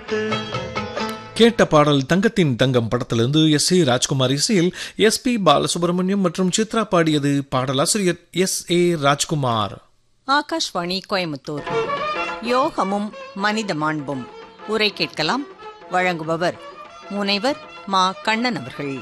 பாட்டு கேட்ட பாடல் தங்கத்தின் தங்கம் படத்திலிருந்து எஸ் ஏ ராஜ்குமார் இசையில் எஸ் பி பாலசுப்ரமணியம் மற்றும் சித்ரா பாடியது பாடலாசிரியர் எஸ் ஏ ராஜ்குமார் ஆகாஷ்வாணி கோயமுத்தூர் யோகமும் மனித மாண்பும் உரை கேட்கலாம் வழங்குபவர் முனைவர் மா கண்ணன் அவர்கள்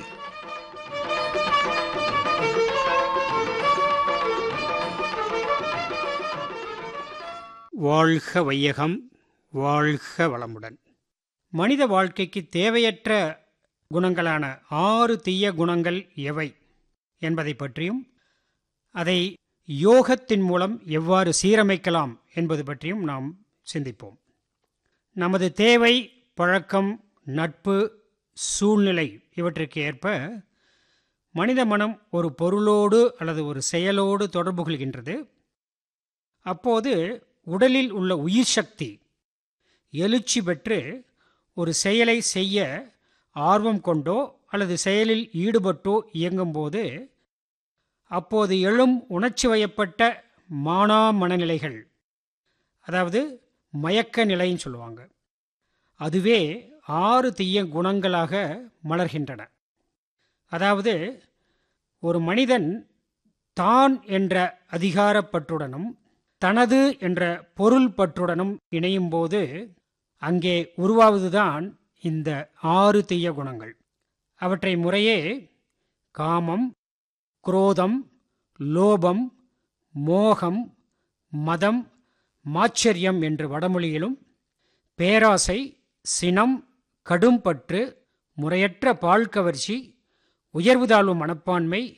வாழ்க வையகம் வாழ்க வளமுடன் மனித வாழ்க்கைக்கு தேவையற்ற குணங்களான ஆறு தீய குணங்கள் எவை என்பதை பற்றியும் அதை யோகத்தின் மூலம் எவ்வாறு சீரமைக்கலாம் என்பது பற்றியும் நாம் சிந்திப்போம் நமது தேவை பழக்கம் நட்பு சூழ்நிலை இவற்றிற்கு ஏற்ப மனித மனம் ஒரு பொருளோடு அல்லது ஒரு செயலோடு தொடர்பு கொள்கின்றது அப்போது உடலில் உள்ள உயிர் சக்தி எழுச்சி பெற்று ஒரு செயலை செய்ய ஆர்வம் கொண்டோ அல்லது செயலில் ஈடுபட்டோ இயங்கும்போது அப்போது எழும் உணர்ச்சி வயப்பட்ட மானா மனநிலைகள் அதாவது மயக்க நிலைன்னு சொல்லுவாங்க அதுவே ஆறு தீய குணங்களாக மலர்கின்றன அதாவது ஒரு மனிதன் தான் என்ற அதிகாரப்பற்றுடனும் தனது என்ற பொருள் பற்றுடனும் இணையும் போது அங்கே உருவாவதுதான் இந்த ஆறு தீய குணங்கள் அவற்றை முறையே காமம் குரோதம் லோபம் மோகம் மதம் மாச்சரியம் என்று வடமொழியிலும் பேராசை சினம் கடும்பற்று முறையற்ற பால் கவர்ச்சி உயர்வு தாழ்வு மனப்பான்மை